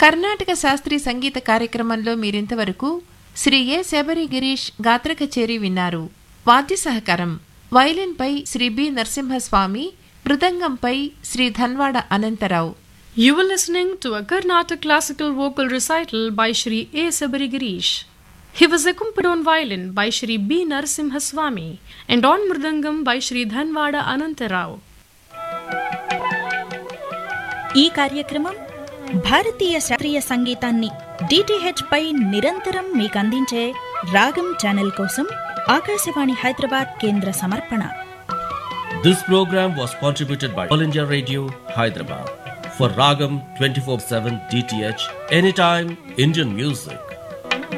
కర్ణాటక శాస్త్రీయ సంగీత కార్యక్రమంలో మీరింతవరకు శ్రీ ఏ శబరి గిరీష్ గాత్ర కచేరీ విన్నారు వాద్య సహకారం వైలిన్పై శ్రీ బి నరసింహస్వామి మృదంగంపై Shri Dhanwada Anantharao You were listening to a Karnataka classical vocal recital by Shri A. Sabari Girish. He was accompanied on violin by Shri B. Narasimhaswamy and on mridangam by Shri Dhanvada Anantarao. ఈ కార్యక్రమం భారతీయ శాస్త్రీయ సంగీతాన్ని DTH పై నిరంతరం మీకు అందించే రాగం channel కోసం ఆకాశవాణి హైదరాబాద్ కేంద్ర సమర్పణ This program was contributed by All India Radio, Hyderabad. For Ragam 24 7 DTH, anytime Indian music.